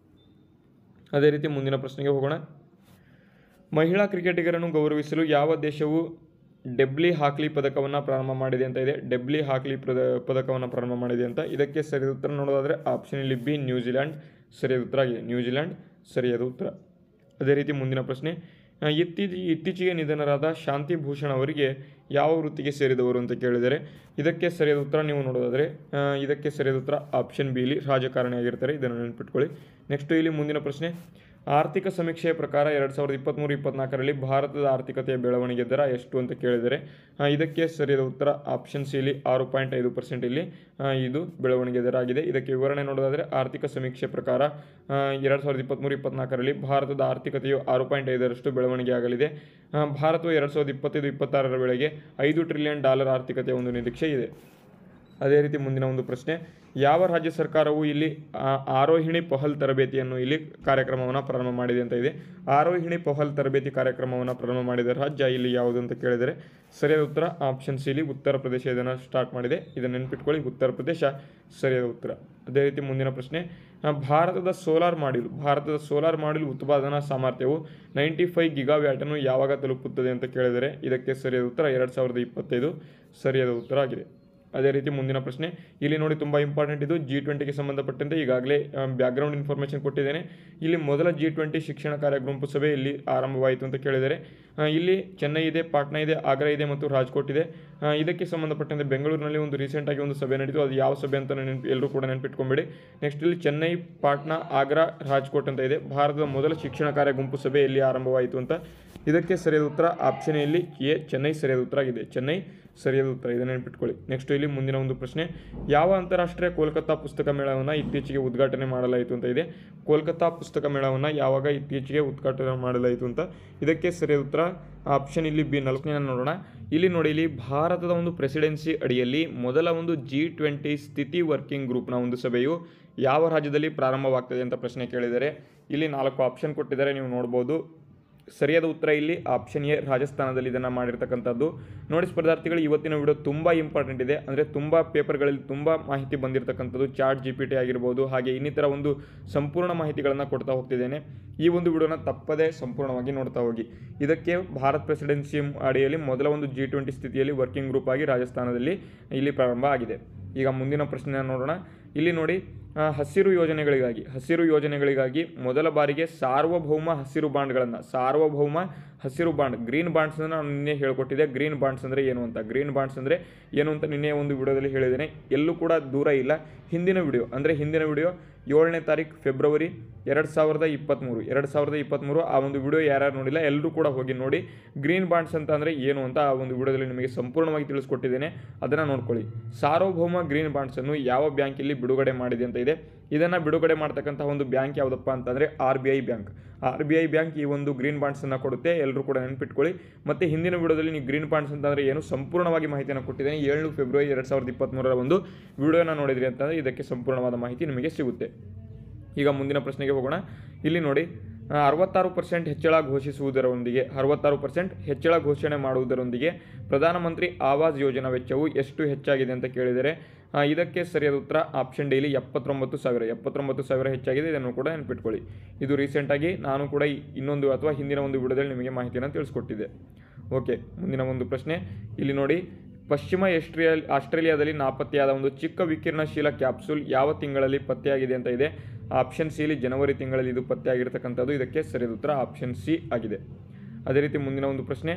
ಅದೇ ರೀತಿ ಮುಂದಿನ ಪ್ರಶ್ನೆಗೆ ಹೋಗೋಣ ಮಹಿಳಾ ಕ್ರಿಕೆಟಿಗರನ್ನು ಗೌರವಿಸಲು ಯಾವ ದೇಶವು ಡೆಬ್ಲಿ ಹಾಕ್ಲಿ ಪದಕವನ್ನು ಪ್ರಾರಂಭ ಮಾಡಿದೆ ಅಂತ ಇದೆ ಡೆಬ್ಲಿ ಹಾಕ್ಲಿ ಪದ ಪದಕವನ್ನು ಪ್ರಾರಂಭ ಮಾಡಿದೆ ಅಂತ ಇದಕ್ಕೆ ಸರಿಯಾದ ಉತ್ತರ ನೋಡೋದಾದರೆ ಆಪ್ಷನ್ ಇಲ್ಲಿ ಬಿ ನ್ಯೂಜಿಲ್ಯಾಂಡ್ ಸರಿಯಾದ ಉತ್ತರ ಆಗಿದೆ ನ್ಯೂಜಿಲ್ಯಾಂಡ್ ಸರಿಯಾದ ಉತ್ತರ ಅದೇ ರೀತಿ ಮುಂದಿನ ಪ್ರಶ್ನೆ ಆ, ಇತ್ತೀಚೆ ಇತ್ತೀಚೆಗೆ ನಿಧನರಾದ ಶಾಂತಿ ಭೂಷಣ್ ಅವರಿಗೆ ಯಾವ ವೃತ್ತಿಗೆ ಸೇರಿದವರು ಅಂತ ಕೇಳಿದರೆ ಇದಕ್ಕೆ ಸರಿಯಾದ ಉತ್ತರ ನೀವು ನೋಡೋದಾದರೆ ಆ, ಇದಕ್ಕೆ ಸರಿಯಾದ ಉತ್ತರ ಆಪ್ಷನ್ ಬಿ ಇಲ್ಲಿ ರಾಜಕಾರಣಿ ಆಗಿರ್ತಾರೆ ಇದನ್ನು ನೆನ್ಪಿಟ್ಕೊಳ್ಳಿ ನೆಕ್ಸ್ಟ್ ಇಲ್ಲಿ ಮುಂದಿನ ಪ್ರಶ್ನೆ ಆರ್ಥಿಕ ಸಮೀಕ್ಷೆಯ ಪ್ರಕಾರ ಎರಡು ಸಾವಿರದ ಇಪ್ಪತ್ತ್ಮೂರು ಇಪ್ಪತ್ನಾಲ್ಕರಲ್ಲಿ ಭಾರತದ ಆರ್ಥಿಕತೆಯ ಬೆಳವಣಿಗೆ ದರ ಎಷ್ಟು ಅಂತ ಕೇಳಿದರೆ ಆ, ಇದಕ್ಕೆ ಸರಿಯಾದ ಉತ್ತರ ಆಪ್ಷನ್ ಸಿ ಇಲ್ಲಿ ಆರು ಪಾಯಿಂಟ್ ಐದು ಪರ್ಸೆಂಟ್ ಇಲ್ಲಿ ಆ, ಇದು ಬೆಳವಣಿಗೆ ದರ ಆಗಿದೆ ಇದಕ್ಕೆ ವಿವರಣೆ ನೋಡೋದಾದರೆ ಆರ್ಥಿಕ ಸಮೀಕ್ಷೆ ಪ್ರಕಾರ ಎರಡು ಸಾವಿರದ ಇಪ್ಪತ್ತ್ಮೂರು ಇಪ್ಪತ್ನಾಲ್ಕರಲ್ಲಿ ಭಾರತದ ಆರ್ಥಿಕತೆಯು ಆರು ಪಾಯಿಂಟ್ ಐದರಷ್ಟು ಬೆಳವಣಿಗೆ ಆಗಲಿದೆ ಆ, ಭಾರತವು ಎರಡು ಸಾವಿರದ ಇಪ್ಪತ್ತೈದು ಇಪ್ಪತ್ತಾರರ ವೇಳೆಗೆ ಐದು ಟ್ರಿಲಿಯನ್ ಡಾಲರ್ ಆರ್ಥಿಕತೆಯ ಒಂದು ನಿರೀಕ್ಷೆ ಇದೆ ಅದೇ ರೀತಿ ಮುಂದಿನ ಒಂದು ಪ್ರಶ್ನೆ ಯಾವ ರಾಜ್ಯ ಸರ್ಕಾರವು ಇಲ್ಲಿ ಆ, ಆರೋಹಿಣಿ ಪಹಲ್ ತರಬೇತಿಯನ್ನು ಇಲ್ಲಿ ಕಾರ್ಯಕ್ರಮವನ್ನು ಪ್ರಾರಂಭ ಮಾಡಿದೆ ಅಂತ ಇದೆ ಆರೋಹಿಣಿ ಪಹಲ್ ತರಬೇತಿ ಕಾರ್ಯಕ್ರಮವನ್ನು ಪ್ರಾರಂಭ ಮಾಡಿದ ರಾಜ್ಯ ಇಲ್ಲಿ ಯಾವುದು ಅಂತ ಕೇಳಿದರೆ ಸರಿಯಾದ ಉತ್ತರ ಆಪ್ಷನ್ ಸಿ ಇಲ್ಲಿ ಉತ್ತರ ಪ್ರದೇಶ ಇದನ್ನು ಸ್ಟಾರ್ಟ್ ಮಾಡಿದೆ ಇದನ್ನು ನೆನ್ಪಿಟ್ಕೊಳ್ಳಿ ಉತ್ತರ ಪ್ರದೇಶ ಸರಿಯಾದ ಉತ್ತರ ಅದೇ ರೀತಿ ಮುಂದಿನ ಪ್ರಶ್ನೆ ಆ, ಭಾರತದ ಸೋಲಾರ್ ಮಾಡ್ಯೂಲ್ ಭಾರತದ ಸೋಲಾರ್ ಮಾಡ್ಯೂಲ್ ಉತ್ಪಾದನಾ ಸಾಮರ್ಥ್ಯವು ನೈಂಟಿ ಫೈವ್ ಗಿಗಾವ್ಯಾಟನ್ನು ಯಾವಾಗ ತಲುಪುತ್ತದೆ ಅಂತ ಕೇಳಿದರೆ ಇದಕ್ಕೆ ಸರಿಯಾದ ಉತ್ತರ ಎರಡು ಸಾವಿರದ ಇಪ್ಪತ್ತೈದು ಸರಿಯಾದ ಉತ್ತರ ಆಗಿದೆ ಅದೇ ರೀತಿ ಮುಂದಿನ ಪ್ರಶ್ನೆ ಇಲ್ಲಿ ನೋಡಿ ತುಂಬ ಇಂಪಾರ್ಟೆಂಟ್ ಇದು ಜಿ ಟ್ವೆಂಟಿಗೆ ಸಂಬಂಧಪಟ್ಟಂತೆ ಈಗಾಗಲೇ ಬ್ಯಾಕ್ಗ್ರೌಂಡ್ ಇನ್ಫಾರ್ಮೇಷನ್ ಕೊಟ್ಟಿದ್ದೇನೆ ಇಲ್ಲಿ ಮೊದಲ ಜಿ ಟ್ವೆಂಟಿ ಶಿಕ್ಷಣ ಕಾರ್ಯ ಗುಂಪು ಸಭೆ ಇಲ್ಲಿ ಆರಂಭವಾಯಿತು ಅಂತ ಕೇಳಿದರೆ ಆ, ಇಲ್ಲಿ ಚೆನ್ನೈ ಇದೆ ಪಾಟ್ನಾ ಇದೆ ಆಗ್ರಾ ಇದೆ ಮತ್ತು ರಾಜ್ಕೋಟ್ ಇದೆ ಆ, ಇದಕ್ಕೆ ಸಂಬಂಧಪಟ್ಟಂತೆ ಬೆಂಗಳೂರಿನಲ್ಲಿ ಒಂದು ರೀಸೆಂಟಾಗಿ ಒಂದು ಸಭೆ ನಡೀತು ಅದು ಯಾವ ಸಭೆ ಅಂತ ನೆನಪು ಎಲ್ಲರೂ ಕೂಡ ನೆನಪಿಟ್ಕೊಂಬೇಡಿ ನೆಕ್ಸ್ಟ್ ಇಲ್ಲಿ ಚೆನ್ನೈ ಪಾಟ್ನಾ ಆಗ್ರಾ ರಾಜ್ಕೋಟ್ ಅಂತ ಇದೆ ಭಾರತದ ಮೊದಲ ಶಿಕ್ಷಣ ಕಾರ್ಯ ಗುಂಪು ಸಭೆ ಇಲ್ಲಿ ಆರಂಭವಾಯಿತು ಅಂತ ಇದಕ್ಕೆ ಸರಿಯಾದ ಉತ್ತರ ಆಪ್ಷನ್ ಇಲ್ಲಿ ಎ ಚೆನ್ನೈ ಸರಿಯಾದ ಉತ್ತರ ಆಗಿದೆ ಚೆನ್ನೈ ಸರಿಯಾದ ಉತ್ತರ ಇದನ್ನು ನೆನಪಿಟ್ಕೊಳ್ಳಿ ನೆಕ್ಸ್ಟ್ ಇಲ್ಲಿ ಮುಂದಿನ ಒಂದು ಪ್ರಶ್ನೆ ಯಾವ ಅಂತಾರಾಷ್ಟ್ರೀಯ ಕೋಲ್ಕತ್ತಾ ಪುಸ್ತಕ ಮೇಳವನ್ನು ಇತ್ತೀಚೆಗೆ ಉದ್ಘಾಟನೆ ಮಾಡಲಾಯಿತು ಅಂತ ಇದೆ ಕೋಲ್ಕತ್ತಾ ಪುಸ್ತಕ ಮೇಳವನ್ನು ಯಾವಾಗ ಇತ್ತೀಚೆಗೆ ಉದ್ಘಾಟನೆ ಮಾಡಲಾಯಿತು ಅಂತ ಇದಕ್ಕೆ ಸರಿಯಾದ ಉತ್ತರ ಆಪ್ಷನ್ ಇಲ್ಲಿ ಬಿ ನಾಲ್ಕನೇ ನೋಡೋಣ ಇಲ್ಲಿ ನೋಡಿ ಇಲ್ಲಿ ಭಾರತದ ಒಂದು ಪ್ರೆಸಿಡೆನ್ಸಿ ಅಡಿಯಲ್ಲಿ ಮೊದಲ ಒಂದು ಜಿ ಟ್ವೆಂಟಿ ಸ್ಥಿತಿ ವರ್ಕಿಂಗ್ ಗ್ರೂಪ್ನ ಒಂದು ಸಭೆಯು ಯಾವ ರಾಜ್ಯದಲ್ಲಿ ಪ್ರಾರಂಭವಾಗ್ತದೆ ಅಂತ ಪ್ರಶ್ನೆ ಕೇಳಿದರೆ ಇಲ್ಲಿ ನಾಲ್ಕು ಆಪ್ಷನ್ ಕೊಟ್ಟಿದ್ದಾರೆ ನೀವು ನೋಡ್ಬೋದು ಸರಿಯಾದ ಉತ್ತರ ಇಲ್ಲಿ ಆಪ್ಷನ್ ಎ ರಾಜಸ್ಥಾನದಲ್ಲಿ ಇದನ್ನು ಮಾಡಿರ್ತಕ್ಕಂಥದ್ದು ನೋಡಿ ಸ್ಪರ್ಧಾರ್ಥಿಗಳು ಇವತ್ತಿನ ವಿಡಿಯೋ ತುಂಬ ಇಂಪಾರ್ಟೆಂಟ್ ಇದೆ ಅಂದರೆ ತುಂಬ ಪೇಪರ್ಗಳಲ್ಲಿ ತುಂಬ ಮಾಹಿತಿ ಬಂದಿರತಕ್ಕಂಥದ್ದು ಚಾರ್ಟ್ ಜಿ ಪಿ ಟಿ ಆಗಿರ್ಬೋದು ಹಾಗೆ ಇನ್ನಿತರ ಒಂದು ಸಂಪೂರ್ಣ ಮಾಹಿತಿಗಳನ್ನು ಕೊಡ್ತಾ ಹೋಗ್ತಿದ್ದೇನೆ ಈ ಒಂದು ವಿಡಿಯೋನ ತಪ್ಪದೇ ಸಂಪೂರ್ಣವಾಗಿ ನೋಡ್ತಾ ಹೋಗಿ ಇದಕ್ಕೆ ಭಾರತ್ ಪ್ರೆಸಿಡೆನ್ಸಿ ಅಡಿಯಲ್ಲಿ ಮೊದಲ ಒಂದು ಜಿ ಟ್ವೆಂಟಿ ಸ್ಥಿತಿಯಲ್ಲಿ ವರ್ಕಿಂಗ್ ಗ್ರೂಪ್ ಆಗಿ ರಾಜಸ್ಥಾನದಲ್ಲಿ ಇಲ್ಲಿ ಪ್ರಾರಂಭ ಆಗಿದೆ ಈಗ ಮುಂದಿನ ಪ್ರಶ್ನೆ ನೋಡೋಣ ಇಲ್ಲಿ ನೋಡಿ ಆ, ಹಸಿರು ಯೋಜನೆಗಳಿಗಾಗಿ ಹಸಿರು ಯೋಜನೆಗಳಿಗಾಗಿ ಮೊದಲ ಬಾರಿಗೆ ಸಾರ್ವಭೌಮ ಹಸಿರು ಬಾಂಡ್ಗಳನ್ನು ಸಾರ್ವಭೌಮ ಹಸಿರು ಬಾಂಡ್ ಗ್ರೀನ್ ಬಾಂಡ್ಸ್ ನಾನು ನಿನ್ನೆ ಹೇಳ್ಕೊಟ್ಟಿದ್ದೆ ಗ್ರೀನ್ ಬಾಂಡ್ಸ್ ಅಂದರೆ ಏನು ಅಂತ ಗ್ರೀನ್ ಬಾಂಡ್ಸ್ ಅಂದರೆ ಏನು ಅಂತ ನಿನ್ನೆ ಒಂದು ವಿಡಿಯೋದಲ್ಲಿ ಹೇಳಿದ್ದೇನೆ ಎಲ್ಲೂ ಕೂಡ ದೂರ ಇಲ್ಲ ಹಿಂದಿನ ವಿಡಿಯೋ ಅಂದರೆ ಹಿಂದಿನ ವಿಡಿಯೋ ಏಳನೇ ತಾರೀಕು ಫೆಬ್ರವರಿ ಎರಡು ಸಾವಿರದ ಇಪ್ಪತ್ತ್ಮೂರು ಎರಡು ಸಾವಿರದ ಇಪ್ಪತ್ತ್ಮೂರು ಆ ಒಂದು ವಿಡಿಯೋ ಯಾರ್ಯಾರು ನೋಡಿಲ್ಲ ಎಲ್ಲರೂ ಕೂಡ ಹೋಗಿ ನೋಡಿ ಗ್ರೀನ್ ಬಾಂಡ್ಸ್ ಅಂತ ಅಂದರೆ ಏನು ಅಂತ ಆ ಒಂದು ವಿಡಿಯೋದಲ್ಲಿ ನಿಮಗೆ ಸಂಪೂರ್ಣವಾಗಿ ತಿಳಿಸ್ಕೊಟ್ಟಿದ್ದೇನೆ ಅದನ್ನು ನೋಡ್ಕೊಳ್ಳಿ ಸಾರ್ವಭೌಮ ಗ್ರೀನ್ ಬಾಂಡ್ಸನ್ನು ಯಾವ ಬ್ಯಾಂಕಲ್ಲಿ ಬಿಡುಗಡೆ ಮಾಡಿದೆ ಅಂತ ಇದೆ ಇದನ್ನು ಬಿಡುಗಡೆ ಮಾಡ್ತಕ್ಕಂಥ ಒಂದು ಬ್ಯಾಂಕ್ ಯಾವುದಪ್ಪ ಅಂತಂದರೆ R B I bank R B I bank ಈ ಒಂದು ಗ್ರೀನ್ ಬಾಂಡ್ಸನ್ನು ಕೊಡುತ್ತೆ ಎಲ್ಲರೂ ಕೂಡ ನೆನ್ಪಿಟ್ಕೊಳ್ಳಿ ಮತ್ತು ಹಿಂದಿನ ವಿಡಿಯೋದಲ್ಲಿ ನೀವು ಗ್ರೀನ್ ಬಾಂಡ್ಸ್ ಅಂತಂದರೆ ಏನು ಸಂಪೂರ್ಣವಾಗಿ ಮಾಹಿತಿಯನ್ನು ಕೊಟ್ಟಿದ್ದೇನೆ ಏಳು ಫೆಬ್ರವರಿ ಎರಡು ಸಾವಿರದ ಇಪ್ಪತ್ತ್ಮೂರರ ಒಂದು ವಿಡಿಯೋನ ನೋಡಿದ್ರಿ ಅಂತಂದರೆ ಇದಕ್ಕೆ ಸಂಪೂರ್ಣವಾದ ಮಾಹಿತಿ ನಿಮಗೆ ಸಿಗುತ್ತೆ ಈಗ ಮುಂದಿನ ಪ್ರಶ್ನೆಗೆ ಹೋಗೋಣ ಇಲ್ಲಿ ನೋಡಿ ಆ, ಅರವತ್ತಾರು ಪರ್ಸೆಂಟ್ ಹೆಚ್ಚಳ ಘೋಷಿಸುವುದರೊಂದಿಗೆ ಅರವತ್ತಾರು ಪರ್ಸೆಂಟ್ ಹೆಚ್ಚಳ ಘೋಷಣೆ ಮಾಡುವುದರೊಂದಿಗೆ ಪ್ರಧಾನಮಂತ್ರಿ ಆವಾಸ್ ಯೋಜನಾ ವೆಚ್ಚವು ಎಷ್ಟು ಹೆಚ್ಚಾಗಿದೆ ಅಂತ ಕೇಳಿದರೆ ಆ, ಇದಕ್ಕೆ ಸರಿಯಾದ ಉತ್ತರ ಆಪ್ಷನ್ ಡಿಲಿ ಎಪ್ಪತ್ತೊಂಬತ್ತು ಸಾವಿರ ಎಪ್ಪತ್ತೊಂಬತ್ತು ಸಾವಿರ ಹೆಚ್ಚಾಗಿದೆ ಇದನ್ನು ಕೂಡ ನೆನ್ಪಿಟ್ಕೊಳ್ಳಿ ಇದು ರೀಸೆಂಟಾಗಿ ನಾನು ಕೂಡ ಈ- ಇನ್ನೊಂದು ಅಥವಾ ಹಿಂದಿನ ಒಂದು ವಿಡಿಯೋದಲ್ಲಿ ನಿಮಗೆ ಮಾಹಿತಿಯನ್ನು ತಿಳಿಸ್ಕೊಟ್ಟಿದ್ದೆ ಓಕೆ ಮುಂದಿನ ಒಂದು ಪ್ರಶ್ನೆ ಇಲ್ಲಿ ನೋಡಿ ಪಶ್ಚಿಮ ಎಸ್ಟ್ರಿಯಾ ಆಸ್ಟ್ರೇಲಿಯಾದಲ್ಲಿ ನಾಪತ್ತೆಯಾದ ಒಂದು ಚಿಕ್ಕ ವಿಕಿರಣಶೀಲ ಕ್ಯಾಪ್ಸೂಲ್ ಯಾವ ತಿಂಗಳಲ್ಲಿ ಪತ್ತೆಯಾಗಿದೆ ಅಂತ ಇದೆ ಆಪ್ಷನ್ ಸಿಲಿ ಜನವರಿ ತಿಂಗಳಲ್ಲಿ ಇದು ಪತ್ತೆಯಾಗಿರ್ತಕ್ಕಂಥದ್ದು ಇದಕ್ಕೆ ಸರಿಯಾದ ಉತ್ತರ ಆಪ್ಷನ್ ಸಿ ಆಗಿದೆ ಅದೇ ರೀತಿ ಮುಂದಿನ ಒಂದು ಪ್ರಶ್ನೆ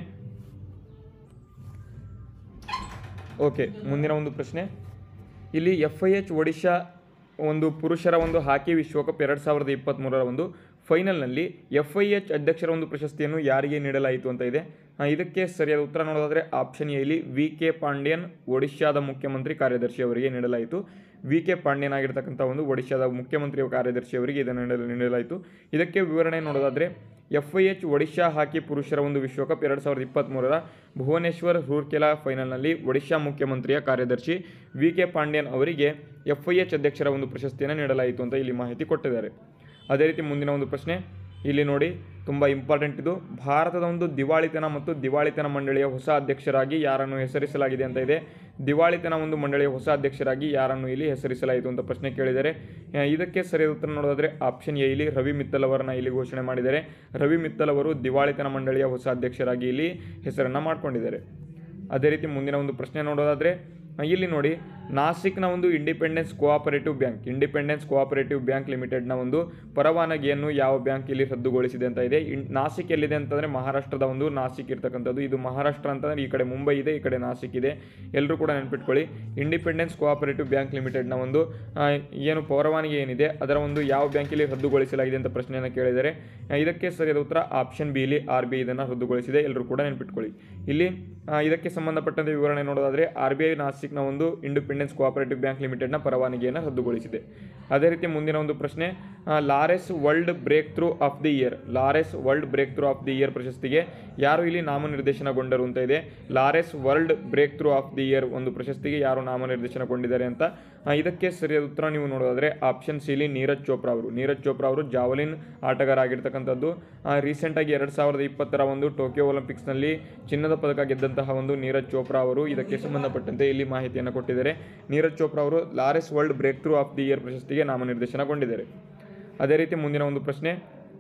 ಓಕೆ ಮುಂದಿನ ಒಂದು ಪ್ರಶ್ನೆ ಇಲ್ಲಿ ಎಫ್ ಐ ಎಚ್ ಒಡಿಶಾ ಒಂದು ಪುರುಷರ ಒಂದು ಹಾಕಿ ವಿಶ್ವಕಪ್ ಎರಡು ಸಾವಿರದ ಇಪ್ಪತ್ತ್ಮೂರರ ಒಂದು ಫೈನಲ್ನಲ್ಲಿ ಎಫ್ ಐ ಎಚ್ ಅಧ್ಯಕ್ಷರ ಒಂದು ಪ್ರಶಸ್ತಿಯನ್ನು ಯಾರಿಗೆ ನೀಡಲಾಯಿತು ಅಂತ ಇದೆ ಆ, ಇದಕ್ಕೆ ಸರಿಯಾದ ಉತ್ತರ ನೋಡೋದಾದರೆ ಆಪ್ಷನ್ ಎಲ್ಲಿ ವಿ ಕೆ ಪಾಂಡ್ಯನ್ ಒಡಿಶಾದ ಮುಖ್ಯಮಂತ್ರಿ ಕಾರ್ಯದರ್ಶಿ ಅವರಿಗೆ ನೀಡಲಾಯಿತು ವಿ ಕೆ ಪಾಂಡ್ಯನ್ ಆಗಿರ್ತಕ್ಕಂಥ ಒಂದು ಒಡಿಶಾದ ಮುಖ್ಯಮಂತ್ರಿ ಕಾರ್ಯದರ್ಶಿ ಅವರಿಗೆ ಇದನ್ನು ನೀಡಲ ನೀಡಲಾಯಿತು ಇದಕ್ಕೆ ವಿವರಣೆ ನೋಡೋದಾದರೆ F I H Odisha hockey ಪುರುಷರ ಒಂದು ವಿಶ್ವಕಪ್ ಎರಡು ಸಾವಿರದ ಇಪ್ಪತ್ತ್ಮೂರರ ಭುವನೇಶ್ವರ್ ರೂರ್ಕೆಲಾ ಫೈನಲ್ನಲ್ಲಿ ಒಡಿಶಾ ಮುಖ್ಯಮಂತ್ರಿಯ ಕಾರ್ಯದರ್ಶಿ ವಿ ಕೆ ಪಾಂಡ್ಯನ್ ಅವರಿಗೆ ಎಫ್ ಐ ಎಚ್ ಅಧ್ಯಕ್ಷರ ಒಂದು ಪ್ರಶಸ್ತಿಯನ್ನು ನೀಡಲಾಯಿತು ಅಂತ ಇಲ್ಲಿ ಮಾಹಿತಿ ಕೊಟ್ಟಿದ್ದಾರೆ ಅದೇ ರೀತಿ ಮುಂದಿನ ಒಂದು ಪ್ರಶ್ನೆ ಇಲ್ಲಿ ನೋಡಿ ತುಂಬ ಇಂಪಾರ್ಟೆಂಟ್ ಇದು ಭಾರತದ ಒಂದು ದಿವಾಳಿತನ ಮತ್ತು ದಿವಾಳಿತನ ಮಂಡಳಿಯ ಹೊಸ ಅಧ್ಯಕ್ಷರಾಗಿ ಯಾರನ್ನು ಹೆಸರಿಸಲಾಗಿದೆ ಅಂತ ಇದೆ ದಿವಾಳಿತನ ಒಂದು ಮಂಡಳಿಯ ಹೊಸ ಅಧ್ಯಕ್ಷರಾಗಿ ಯಾರನ್ನು ಇಲ್ಲಿ ಹೆಸರಿಸಲಾಯಿತು ಅಂತ ಪ್ರಶ್ನೆ ಕೇಳಿದರೆ ಆ, ಇದಕ್ಕೆ ಸರಿಯಾದ ಉತ್ತರ ನೋಡೋದಾದರೆ ಆಪ್ಷನ್ ಎ ಇಲ್ಲಿ ರವಿ ಮಿತ್ತಲ್ ಅವರನ್ನ ಇಲ್ಲಿ ಘೋಷಣೆ ಮಾಡಿದ್ದಾರೆ ರವಿ ಮಿತ್ತಲ್ ಅವರು ದಿವಾಳಿತನ ಮಂಡಳಿಯ ಹೊಸ ಅಧ್ಯಕ್ಷರಾಗಿ ಇಲ್ಲಿ ಹೆಸರನ್ನು ಮಾಡ್ಕೊಂಡಿದ್ದಾರೆ ಅದೇ ರೀತಿ ಮುಂದಿನ ಒಂದು ಪ್ರಶ್ನೆ ನೋಡೋದಾದರೆ ಆ, ಇಲ್ಲಿ ನೋಡಿ ನಾಸಿಕ್ನ ಒಂದು independence cooperative bank independence cooperative bank ಲಿಮಿಟೆಡ್ನ ಒಂದು ಪರವಾನಗಿಯನ್ನು ಯಾವ ಬ್ಯಾಂಕ್ ಇಲ್ಲಿ ರದ್ದುಗೊಳಿಸಿದೆ ಅಂತ ಇದೆ ಇನ್ ನಾಸಿಕ್ ಎಲ್ಲಿದೆ ಅಂತಂದರೆ ಮಹಾರಾಷ್ಟ್ರದ ಒಂದು ನಾಸಿಕ್ ಇರ್ತಕ್ಕಂಥದ್ದು ಇದು ಮಹಾರಾಷ್ಟ್ರ ಅಂತಂದರೆ ಈ ಕಡೆ ಮುಂಬೈ ಇದೆ ಈ ಕಡೆ ನಾಸಿಕ್ ಇದೆ ಎಲ್ಲರೂ ಕೂಡ ನೆನ್ಪಿಟ್ಕೊಳ್ಳಿ ಇಂಡಿಪೆಂಡೆನ್ಸ್ ಕೋಆಪರೇಟಿವ್ ಬ್ಯಾಂಕ್ ಲಿಮಿಟೆಡ್ನ ಒಂದು ಆ, ಏನು ಪರವಾನಗಿ ಏನಿದೆ ಅದರ ಒಂದು ಯಾವ ಬ್ಯಾಂಕಲ್ಲಿ ರದ್ದುಗೊಳಿಸಲಾಗಿದೆ ಅಂತ ಪ್ರಶ್ನೆಯನ್ನು ಕೇಳಿದರೆ ಆ, ಇದಕ್ಕೆ ಸರಿಯಾದ ಉತ್ತರ ಆಪ್ಷನ್ ಬಿ ಇಲ್ಲಿ ಆರ್ ಬಿ ಐ ಇದನ್ನು ರದ್ದುಗೊಳಿಸಿದೆ ಎಲ್ಲರೂ ಕೂಡ ನೆನ್ಪಿಟ್ಕೊಳ್ಳಿ ಇಲ್ಲಿ ಆ, ಇದಕ್ಕೆ ಸಂಬಂಧಪಟ್ಟಂತೆ ವಿವರಣೆ ನೋಡೋದಾದರೆ ಆರ್ ಬಿ ಐ ನಾಸಿಕ್ನ ಒಂದು ಇಂಡಿಪೆಂಡೆನ್ಸ್ ಕೋಆಪರೇಟಿವ್ ಬ್ಯಾಂಕ್ ಲಿಮಿಟೆಡ್ನ ಪರವಾನಗಿಯನ್ನು ರದ್ದುಗೊಳಿಸಿದೆ ಅದೇ ರೀತಿ ಮುಂದಿನ ಒಂದು ಪ್ರಶ್ನೆ ಆ, Laureus world breakthrough of the year Laureus world breakthrough of the year ಪ್ರಶಸ್ತಿಗೆ ಯಾರು ಇಲ್ಲಿ ನಾಮನಿರ್ದೇಶನಗೊಂಡರು ಅಂತ ಇದೆ Laureus world breakthrough of the year ಒಂದು ಪ್ರಶಸ್ತಿಗೆ ಯಾರು ನಾಮನಿರ್ದೇಶನಗೊಂಡಿದ್ದಾರೆ ಅಂತ ಆ, ಇದಕ್ಕೆ ಸರಿಯಾದ ಉತ್ತರ ನೀವು ನೋಡೋದಾದರೆ ಆಪ್ಷನ್ ಸಿಲಿ ನೀರಜ್ ಚೋಪ್ರಾ ಅವರು ನೀರಜ್ ಚೋಪ್ರಾ ಅವರು ಜಾವಲಿನ್ ಆಟಗಾರ ಆಗಿರ್ತಕ್ಕಂಥದ್ದು ರೀಸೆಂಟಾಗಿ ಎರಡು ಸಾವಿರದ ಇಪ್ಪತ್ತರ ಒಂದು ಟೋಕಿಯೋ ಒಲಿಂಪಿಕ್ಸ್ನಲ್ಲಿ ಚಿನ್ನದ ಪದಕ ಗೆದ್ದಂತಹ ಒಂದು ನೀರಜ್ ಚೋಪ್ರಾ ಅವರು ಇದಕ್ಕೆ ಸಂಬಂಧಪಟ್ಟಂತೆ ಇಲ್ಲಿ ಮಾಹಿತಿಯನ್ನು ಕೊಟ್ಟಿದ್ದಾರೆ ನೀರಜ್ ಚೋಪ್ರಾ ಅವರು Laureus world breakthrough of the year ಪ್ರಶಸ್ತಿಗೆ ನಾಮನಿರ್ದೇಶನಗೊಂಡಿದ್ದಾರೆ ಅದೇ ರೀತಿ ಮುಂದಿನ ಒಂದು ಪ್ರಶ್ನೆ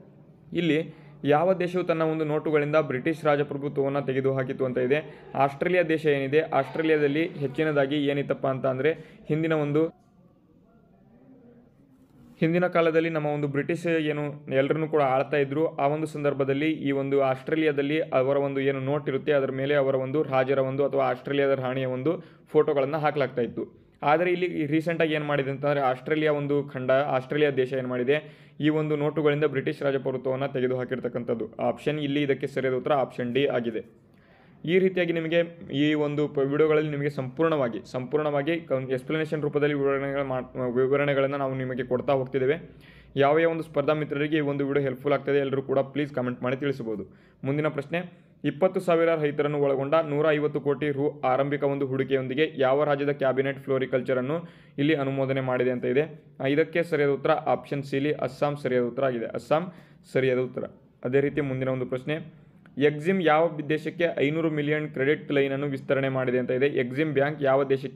ಇಲ್ಲಿ ಯಾವ ದೇಶವು ತನ್ನ ಒಂದು ನೋಟುಗಳಿಂದ ಬ್ರಿಟಿಷ್ ರಾಜಪ್ರಭುತ್ವವನ್ನು ತೆಗೆದುಹಾಕಿತು ಅಂತ ಇದೆ ಆಸ್ಟ್ರೇಲಿಯಾ ದೇಶ ಏನಿದೆ ಆಸ್ಟ್ರೇಲಿಯಾದಲ್ಲಿ ಹೆಚ್ಚಿನದಾಗಿ ಏನಿತ್ತಪ್ಪ ಅಂತ ಅಂದರೆ ಹಿಂದಿನ ಒಂದು ಹಿಂದಿನ ಕಾಲದಲ್ಲಿ ನಮ್ಮ ಒಂದು ಬ್ರಿಟಿಷ್ ಏನು ಎಲ್ಲರನ್ನೂ ಕೂಡ ಆಳ್ತಾ ಇದ್ರು ಆ ಒಂದು ಸಂದರ್ಭದಲ್ಲಿ ಈ ಒಂದು ಆಸ್ಟ್ರೇಲಿಯಾದಲ್ಲಿ ಅವರ ಒಂದು ಏನು ನೋಟ್ ಇರುತ್ತೆ ಅದರ ಮೇಲೆ ಅವರ ಒಂದು ರಾಜರ ಒಂದು ಅಥವಾ ಆಸ್ಟ್ರೇಲಿಯಾದ ರಾಣಿಯ ಒಂದು ಫೋಟೋಗಳನ್ನು ಹಾಕಲಾಗ್ತಾ ಇತ್ತು ಆದರೆ ಇಲ್ಲಿ ರೀಸೆಂಟಾಗಿ ಏನು ಮಾಡಿದೆ ಅಂತಂದರೆ ಆಸ್ಟ್ರೇಲಿಯಾ ಒಂದು ಖಂಡ ಆಸ್ಟ್ರೇಲಿಯಾ ದೇಶ ಏನು ಮಾಡಿದೆ ಈ ಒಂದು ನೋಟುಗಳಿಂದ ಬ್ರಿಟಿಷ್ ರಾಜಪ್ರಭುತ್ವವನ್ನು ತೆಗೆದುಹಾಕಿರ್ತಕ್ಕಂಥದ್ದು ಆಪ್ಷನ್ ಇಲ್ಲಿ ಇದಕ್ಕೆ ಸರಿಯಾದ ಉತ್ತರ ಆಪ್ಷನ್ ಡಿ ಆಗಿದೆ ಈ ರೀತಿಯಾಗಿ ನಿಮಗೆ ಈ ಒಂದು ಪ ವಿಡಿಯೋಗಳಲ್ಲಿ ನಿಮಗೆ ಸಂಪೂರ್ಣವಾಗಿ ಸಂಪೂರ್ಣವಾಗಿ ಎಕ್ಸ್ಪ್ಲನೇಷನ್ ರೂಪದಲ್ಲಿ ವಿವರಣೆಗಳು ಮಾ ವಿವರಣೆಗಳನ್ನು ನಾವು ನಿಮಗೆ ಕೊಡ್ತಾ ಹೋಗ್ತಿದ್ದೇವೆ ಯಾವ ಯಾವ ಒಂದು ಸ್ಪರ್ಧಾ ಮಿತ್ರರಿಗೆ ಈ ಒಂದು ವಿಡಿಯೋ ಹೆಲ್ಪ್ಫುಲ್ ಆಗ್ತದೆ ಎಲ್ಲರೂ ಕೂಡ ಪ್ಲೀಸ್ ಕಮೆಂಟ್ ಮಾಡಿ ತಿಳಿಸಬಹುದು ಮುಂದಿನ ಪ್ರಶ್ನೆ ಇಪ್ಪತ್ತು ಸಾವಿರ ರೈತರನ್ನು ಒಳಗೊಂಡ ನೂರ ಐವತ್ತು ಕೋಟಿ ರು ಆರಂಭಿಕ ಒಂದು ಹೂಡಿಕೆಯೊಂದಿಗೆ ಯಾವ ರಾಜ್ಯದ ಕ್ಯಾಬಿನೆಟ್ ಫ್ಲೋರಿಕಲ್ಚರನ್ನು ಇಲ್ಲಿ ಅನುಮೋದನೆ ಮಾಡಿದೆ ಅಂತ ಇದೆ ಆ, ಇದಕ್ಕೆ ಸರಿಯಾದ ಉತ್ತರ ಆಪ್ಷನ್ ಸಿಲಿ ಅಸ್ಸಾಂ ಸರಿಯಾದ ಉತ್ತರ ಆಗಿದೆ ಅಸ್ಸಾಂ ಸರಿಯಾದ ಉತ್ತರ ಅದೇ ರೀತಿ ಮುಂದಿನ ಒಂದು ಪ್ರಶ್ನೆ ಎಕ್ಸಿಮ್ ಯಾವ ದೇಶಕ್ಕೆ ಐನೂರು ಮಿಲಿಯನ್ ಕ್ರೆಡಿಟ್ ಲೈನನ್ನು ವಿಸ್ತರಣೆ ಮಾಡಿದೆ ಅಂತ ಇದೆ ಎಕ್ಸಿಮ್ ಬ್ಯಾಂಕ್ ಯಾವ ದೇಶಕ್ಕೆ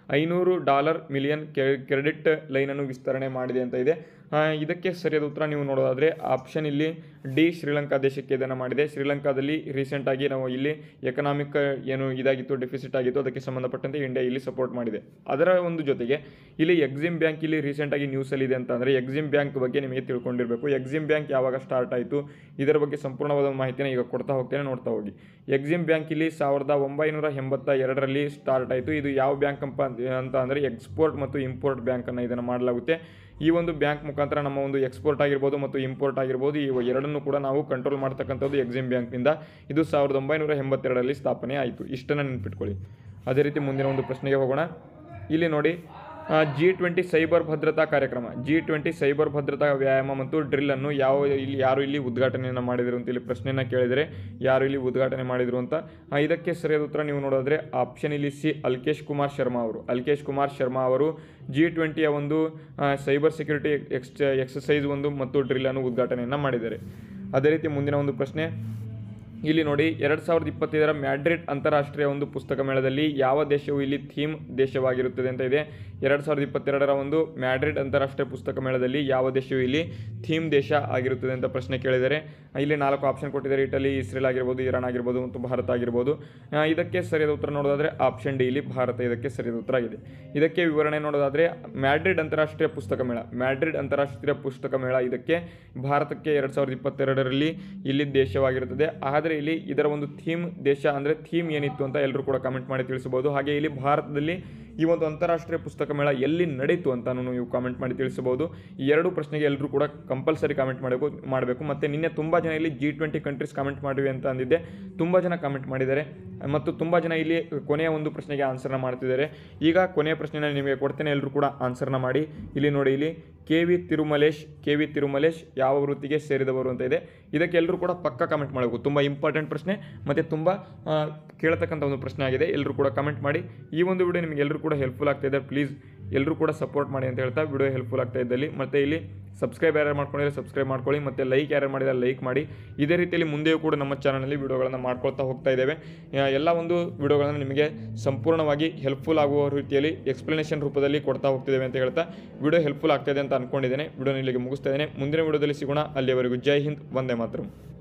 ಐನೂರು ಡಾಲರ್ ಮಿಲಿಯನ್ ಕ್ರೆಡಿಟ್ ಲೈನನ್ನು ವಿಸ್ತರಣೆ ಮಾಡಿದೆ ಅಂತ ಇದೆ ಆ, ಇದಕ್ಕೆ ಸರಿಯಾದ ಉತ್ತರ ನೀವು ನೋಡೋದಾದರೆ ಆಪ್ಷನ್ ಇಲ್ಲಿ ಡಿ ಶ್ರೀಲಂಕಾ ದೇಶಕ್ಕೆ ಇದನ್ನು ಮಾಡಿದೆ ಶ್ರೀಲಂಕಾದಲ್ಲಿ ರೀಸೆಂಟಾಗಿ ನಾವು ಇಲ್ಲಿ ಎಕನಾಮಿಕ್ ಏನು ಇದಾಗಿತ್ತು ಡೆಫಿಸಿಟ್ ಆಗಿತ್ತು ಅದಕ್ಕೆ ಸಂಬಂಧಪಟ್ಟಂತೆ ಇಂಡಿಯಾ ಇಲ್ಲಿ ಸಪೋರ್ಟ್ ಮಾಡಿದೆ ಅದರ ಒಂದು ಜೊತೆಗೆ ಇಲ್ಲಿ ಎಕ್ಸಿಮ್ ಬ್ಯಾಂಕ್ ಇಲ್ಲಿ ರೀಸೆಂಟಾಗಿ ನ್ಯೂಸಲ್ಲಿ ಇದೆ ಅಂತ ಅಂದರೆ ಎಕ್ಸಿಮ್ ಬ್ಯಾಂಕ್ ಬಗ್ಗೆ ನಿಮಗೆ ತಿಳ್ಕೊಂಡಿರಬೇಕು ಎಕ್ಸಿಮ್ ಬ್ಯಾಂಕ್ ಯಾವಾಗ ಸ್ಟಾರ್ಟ್ ಆಯಿತು ಇದರ ಬಗ್ಗೆ ಸಂಪೂರ್ಣವಾದ ಮಾಹಿತಿನ ಈಗ ಕೊಡ್ತಾ ಹೋಗ್ತೇನೆ ನೋಡ್ತಾ ಹೋಗಿ ಎಕ್ಸಿಮ್ ಬ್ಯಾಂಕ್ ಇಲ್ಲಿ ಸಾವಿರದ ಒಂಬೈನೂರ ಎಂಬತ್ತ ಎರಡರಲ್ಲಿ ಸ್ಟಾರ್ಟ್ ಆಯಿತು ಇದು ಯಾವ ಬ್ಯಾಂಕ್ ಅಂಪ ಅಂತ ಅಂದರೆ ಎಕ್ಸ್ಪೋರ್ಟ್ ಮತ್ತು ಇಂಪೋರ್ಟ್ ಬ್ಯಾಂಕನ್ನು ಇದನ್ನು ಮಾಡಲಾಗುತ್ತೆ ಈ ಒಂದು ಬ್ಯಾಂಕ್ ಮುಖಾಂತರ ನಮ್ಮ ಒಂದು ಎಕ್ಸ್ಪೋರ್ಟ್ ಆಗಿರ್ಬೋದು ಮತ್ತು ಇಂಪೋರ್ಟ್ ಆಗಿರ್ಬೋದು ಈ ಎರಡನ್ನೂ ಕೂಡ ನಾವು ಕಂಟ್ರೋಲ್ ಮಾಡ್ತಕ್ಕಂಥದ್ದು ಎಕ್ಸಿಮ್ ಬ್ಯಾಂಕ್ನಿಂದ ಇದು ಸಾವಿರದ ಒಂಬೈನೂರ ಎಂಬತ್ತೆರಡರಲ್ಲಿ ಸ್ಥಾಪನೆ ಆಯಿತು ಇಷ್ಟನ್ನು ನೆನ್ಪಿಟ್ಕೊಳ್ಳಿ ಅದೇ ರೀತಿ ಮುಂದಿನ ಒಂದು ಪ್ರಶ್ನೆಗೆ ಹೋಗೋಣ ಇಲ್ಲಿ ನೋಡಿ ಜಿ ಟ್ವೆಂಟಿ ಸೈಬರ್ ಭದ್ರತಾ ಕಾರ್ಯಕ್ರಮ ಜಿ ಟ್ವೆಂಟಿ ಸೈಬರ್ ಭದ್ರತಾ ವ್ಯಾಯಾಮ ಮತ್ತು ಡ್ರಿಲ್ ಅನ್ನು ಯಾವ ಇಲ್ಲಿ ಯಾರು ಇಲ್ಲಿ ಉದ್ಘಾಟನೆಯನ್ನು ಮಾಡಿದರು ಅಂತ ಇಲ್ಲಿ ಪ್ರಶ್ನೆಯನ್ನು ಕೇಳಿದರೆ ಯಾರು ಇಲ್ಲಿ ಉದ್ಘಾಟನೆ ಮಾಡಿದರು ಅಂತ ಆ, ಇದಕ್ಕೆ ಸರಿಯಾದ ಉತ್ತರ ನೀವು ನೋಡಿದ್ರೆ ಆಪ್ಷನ್ ಇಲ್ಲಿ ಸಿ ಅಲ್ಕೇಶ್ ಕುಮಾರ್ ಶರ್ಮಾ ಅವರು ಅಲ್ಕೇಶ್ ಕುಮಾರ್ ಶರ್ಮಾ ಅವರು ಜಿ ಟ್ವೆಂಟಿಯ ಒಂದು ಆ, ಸೈಬರ್ ಸೆಕ್ಯೂರಿಟಿ ಎಕ್ಸ್ ಎಕ್ಸಸೈಸ್ ಒಂದು ಮತ್ತು ಡ್ರಿಲ್ ಅನ್ನು ಉದ್ಘಾಟನೆಯನ್ನು ಮಾಡಿದ್ದಾರೆ ಅದೇ ರೀತಿ ಮುಂದಿನ ಒಂದು ಪ್ರಶ್ನೆ ಇಲ್ಲಿ ನೋಡಿ ಎರಡು ಸಾವಿರದ ಇಪ್ಪತ್ತೈದರ ಮ್ಯಾಡ್ರಿಡ್ ಅಂತಾರಾಷ್ಟ್ರೀಯ ಒಂದು ಪುಸ್ತಕ ಮೇಳದಲ್ಲಿ ಯಾವ ದೇಶವು ಇಲ್ಲಿ ಥೀಮ್ ದೇಶವಾಗಿರುತ್ತದೆ ಅಂತ ಇದೆ ಎರಡು ಸಾವಿರದ ಇಪ್ಪತ್ತೆರಡರ ಒಂದು ಮ್ಯಾಡ್ರಿಡ್ ಅಂತಾರಾಷ್ಟ್ರೀಯ ಪುಸ್ತಕ ಮೇಳದಲ್ಲಿ ಯಾವ ದೇಶವು ಇಲ್ಲಿ ಥೀಮ್ ದೇಶ ಆಗಿರುತ್ತದೆ ಅಂತ ಪ್ರಶ್ನೆ ಕೇಳಿದರೆ ಇಲ್ಲಿ ನಾಲ್ಕು ಆಪ್ಷನ್ ಕೊಟ್ಟಿದ್ದಾರೆ ಇಟಲಿ ಇಸ್ರೇಲ್ ಆಗಿರ್ಬೋದು ಇರಾನ್ ಆಗಿರ್ಬೋದು ಮತ್ತು ಭಾರತ ಆಗಿರ್ಬೋದು ಆ, ಇದಕ್ಕೆ ಸರಿಯಾದ ಉತ್ತರ ನೋಡೋದಾದರೆ ಆಪ್ಷನ್ ಡಿ ಇಲ್ಲಿ ಭಾರತ ಇದಕ್ಕೆ ಸರಿಯಾದ ಉತ್ತರ ಆಗಿದೆ ಇದಕ್ಕೆ ವಿವರಣೆ ನೋಡೋದಾದರೆ ಮ್ಯಾಡ್ರಿಡ್ ಅಂತಾರಾಷ್ಟ್ರೀಯ ಪುಸ್ತಕ ಮೇಳ ಮ್ಯಾಡ್ರಿಡ್ ಅಂತಾರಾಷ್ಟ್ರೀಯ ಪುಸ್ತಕ ಮೇಳ ಇದಕ್ಕೆ ಭಾರತಕ್ಕೆ ಎರಡು ಸಾವಿರದ ಇಪ್ಪತ್ತೆರಡರಲ್ಲಿ ಇಲ್ಲಿ ದೇಶವಾಗಿರುತ್ತದೆ ಆದರೆ ಇಲ್ಲಿ ಇದರ ಒಂದು ಥೀಮ್ ದೇಶ ಅಂದರೆ ಥೀಮ್ ಏನಿತ್ತು ಅಂತ ಎಲ್ಲರೂ ಕೂಡ ಕಮೆಂಟ್ ಮಾಡಿ ತಿಳಿಸಬಹುದು ಹಾಗೆ ಇಲ್ಲಿ ಭಾರತದಲ್ಲಿ ಈ ಒಂದು ಅಂತಾರಾಷ್ಟ್ರೀಯ ಪುಸ್ತಕ ಮೇಳ ಎಲ್ಲಿ ನಡೀತು ಅಂತ ನೀವು ಕಾಮೆಂಟ್ ಮಾಡಿ ತಿಳಿಸಬಹುದು ಈ ಎರಡು ಪ್ರಶ್ನೆಗೆ ಎಲ್ಲರೂ ಕೂಡ ಕಂಪಲ್ಸರಿ ಕಾಮೆಂಟ್ ಮಾಡಬೇಕು ಮಾಡಬೇಕು ಮತ್ತು ನಿನ್ನೆ ತುಂಬ ಜನ ಇಲ್ಲಿ ಜಿ ಟ್ವೆಂಟಿ ಕಂಟ್ರೀಸ್ ಕಾಮೆಂಟ್ ಮಾಡಿವಿ ಅಂತ ಅಂದಿದ್ದೆ ತುಂಬ ಜನ ಕಾಮೆಂಟ್ ಮಾಡಿದ್ದಾರೆ ಮತ್ತು ತುಂಬ ಜನ ಇಲ್ಲಿ ಕೊನೆಯ ಒಂದು ಪ್ರಶ್ನೆಗೆ ಆನ್ಸರ್ನ ಮಾಡ್ತಿದ್ದಾರೆ ಈಗ ಕೊನೆಯ ಪ್ರಶ್ನೆನ ನಿಮಗೆ ಕೊಡ್ತೇನೆ ಎಲ್ಲರೂ ಕೂಡ ಆನ್ಸರ್ನ ಮಾಡಿ ಇಲ್ಲಿ ನೋಡಿ ಇಲ್ಲಿ K V Thirumalesh K V Thirumalesh ಯಾವ ವೃತ್ತಿಗೆ ಸೇರಿದವರು ಅಂತ ಇದೆ ಇದಕ್ಕೆ ಎಲ್ಲರೂ ಕೂಡ ಪಕ್ಕ ಕಮೆಂಟ್ ಮಾಡಬೇಕು ತುಂಬ ಇಂಪಾರ್ಟೆಂಟ್ ಪ್ರಶ್ನೆ ಮತ್ತು ತುಂಬ ಆ, ಕೇಳತಕ್ಕಂಥ ಒಂದು ಪ್ರಶ್ನೆ ಆಗಿದೆ ಎಲ್ಲರೂ ಕೂಡ ಕಮೆಂಟ್ ಮಾಡಿ ಈ ಒಂದು ವಿಡಿಯೋ ನಿಮಗೆ ಎಲ್ಲರೂ ಕೂಡ ಹೆಲ್ಪ್ಫುಲ್ ಆಗ್ತಾ ಇದೆ ಪ್ಲೀಸ್ ಎಲ್ಲರೂ ಕೂಡ ಸಪೋರ್ಟ್ ಮಾಡಿ ಅಂತ ಹೇಳ್ತಾ ವಿಡಿಯೋ ಹೆಲ್ಪ್ಫುಲ್ ಆಗ್ತಾ ಇದ್ದಲ್ಲಿ ಮತ್ತು ಇಲ್ಲಿ ಸಬ್ಸ್ಕ್ರೈಬ್ ಯಾರು ಮಾಡ್ಕೊಂಡಿದ್ರೆ ಸಬ್ಸ್ಕ್ರೈಬ್ ಮಾಡ್ಕೊಳ್ಳಿ ಮತ್ತು ಲೈಕ್ ಯಾರು ಮಾಡಿದ್ರೆ ಲೈಕ್ ಮಾಡಿ ಇದೇ ರೀತಿಯಲ್ಲಿ ಮುಂದೆಯೂ ಕೂಡ ನಮ್ಮ ಚಾನಲಲ್ಲಿ ವಿಡಿಯೋಗಳನ್ನು ಮಾಡ್ಕೊಳ್ತಾ ಹೋಗ್ತಾ ಇದ್ದೇವೆ ಆ, ಎಲ್ಲ ಒಂದು ವಿಡಿಯೋಗಳನ್ನು ನಿಮಗೆ ಸಂಪೂರ್ಣವಾಗಿ ಹೆಲ್ಪ್ಫುಲ್ ಆಗುವ ರೀತಿಯಲ್ಲಿ ಎಕ್ಸ್ಪ್ಲನೇಷನ್ ರೂಪದಲ್ಲಿ ಕೊಡ್ತಾ ಹೋಗ್ತಿದ್ದೇವೆ ಅಂತ ಹೇಳ್ತಾ ವಿಡಿಯೋ ಹೆಲ್ಪ್ಫುಲ್ ಆಗ್ತಾ ಇದೆ ಅಂತ ಅಂದ್ಕೊಂಡಿದ್ದೇನೆ ವಿಡಿಯೋನ ಇಲ್ಲಿಗೆ ಮುಗಿಸ್ತಾ ಇದ್ದೇನೆ ಮುಂದಿನ ವಿಡಿಯೋದಲ್ಲಿ ಸಿಗೋಣ ಅಲ್ಲಿಯವರೆಗೂ ಜೈ ಹಿಂದ್ ವಂದೇ ಮಾತರಂ